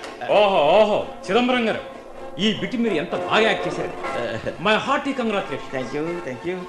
ఓహో ఓహో చిదంబరం గారు ఈ బిట్ మీరు ఎంత బాగా యాక్ట్ చేశారు my hearty congratulation thank you thank you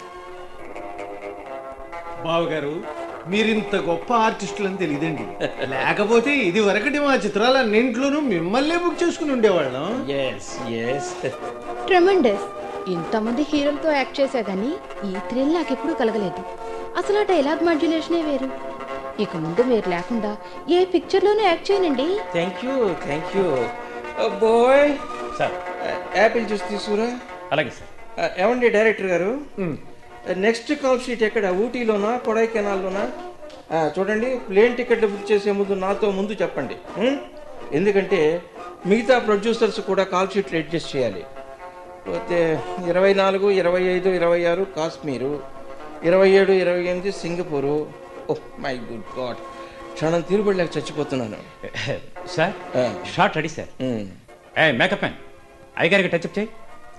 బావగారు మీరింత గొప్ప ఆర్టిస్టులని తెలియదండి లేకపోతే ఇది వరకటి మా చిత్రాలన్నింట్లోనూ మిమ్మల్నే బుక్ చేసుకుని ఉండేవాళ్ళం ఎస్ ఎస్ ట్రెమండస్ ఇంతమంది హీరోలతో యాక్ట్ చేశా గానీ ఈ థ్రిల్ నాకెప్పుడూ కలగలేదు అసలు ఆ డైలాగ్ మాడ్యులేషనే వేరు ఇక ముందు మీరు లేకుండా ఏ పిక్చర్లోనూ యాక్ట్ చేయనండి thank you thank you boy sir apple juice తీసుకురా అలాగే సార్ Uh, ఏమండి డైరెక్టర్ గారు నెక్స్ట్ కాల్ షీట్ ఎక్కడ ఊటీలోనా కొడైకెనాల్లోనా ఆ, చూడండి ప్లేన్ టికెట్లు బుక్ చేసే ముందు నాతో ముందు చెప్పండి ఉం? ఎందుకంటే మిగతా ప్రొడ్యూసర్స్ కూడా కాల్ షీట్లు అడ్జస్ట్ చేయాలి పోతే ఇరవై నాలుగు ఇరవై ఐదు ఇరవై ఆరు కాశ్మీరు ఇరవై ఏడు ఇరవై ఎనిమిది Singapore oh my good god క్షణం తీరుబడిలేక చచ్చిపోతున్నాను సార్ ఆ. షార్ట్ రెడీ సార్ ఉం. ఏ మేకప్ మ్యాన్ అయ్యగారికి టచ్అప్ చేయి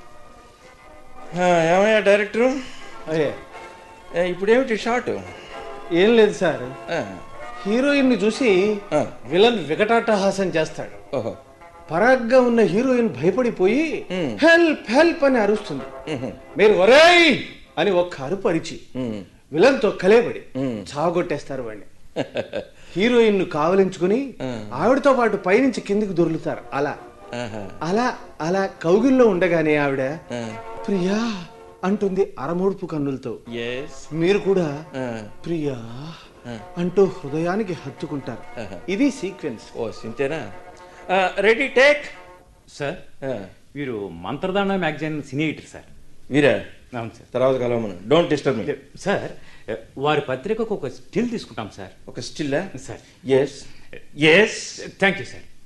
ఆ, ఏమయ్యా డైరెక్టరు అదే ఏ, ఇప్పుడేమిటి షార్ట్ ఏం లేదు సార్ ఆ, హీరోయిన్ ని చూసి ఆ, విలన్ వికటాటహాసం చేస్తాడు ఓహో పరాగ్గా ఉన్న హీరోయిన్ భయపడిపోయి మ్. హెల్ప్ హెల్ప్ అని అరుస్తుంది ఉహు, మీరు ఒరేయ్ అని ఒక్క అరుపు అరిచి ఉం. విలన్ తో కలేబడి మ్. చావగొట్టేస్తారు వాడిని హీరోయిన్ ను కావలించుకుని ఆవిడతో పాటు పైనుంచి కిందికి దొర్లుతారు అలా ఆహా, అలా అలా కౌగిల్లో ఉండగానే ఆవిడ ఆ, ప్రియా అంటుంది అరమూడుపు కన్నులతో yes, మీరు కూడా ఆ, ప్రియా అంటూ హృదయానికి హత్తుకుంటారు ఆహా. ఇది సీక్వెన్స్ ఓ సింతేనా రెడీ టేక్ సార్ వీరు మంత్రదాన మ్యాగజైన్ సినీ ఎడిటర్ సార్ వీరా అవును సార్ తర్వాత కలవమను డోంట్ డిస్టర్బ్ మీ సార్ వారి పత్రికకు ఒక స్టిల్ తీసుకుంటాం సార్ ఒక still sir yes yes thank you sir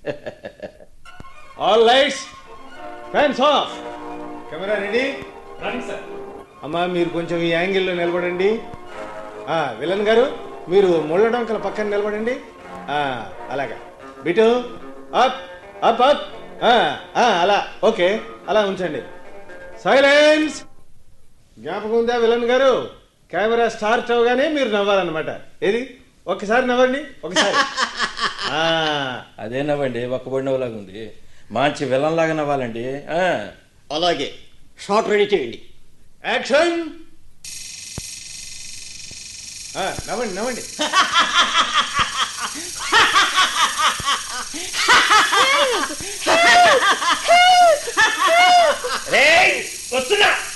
all lights fans off camera ready రండి సార్ అమ్మా మీరు కొంచెం ఈ యాంగిల్లో నిలబడండి ఆ, విలన్ గారు మీరు ముళ్ళ డొంకల పక్కన నిలబడండి ఆ, అలాగా బిటు అప్ అప్ అప్ ఆ, ఆ, అలా ఓకే అలా ఉంచండి సైలెన్స్ జ్ఞాపకం ఉందా విలన్ గారు కెమెరా స్టార్ట్ అవగానే మీరు నవ్వాలన్నమాట ఏది ఒకసారి నవ్వండి ఒకసారి ఆ, అదే నవ్వండి ఒక్కబడినలాగా ఉంది మంచి విలన్ లాగా నవ్వాలండి ఆ, అలాగే షార్ట్ రెడీ చేయండి యాక్షన్ ఆ, నవ్వండి నవ్వండి రేయ్, వస్తున్నా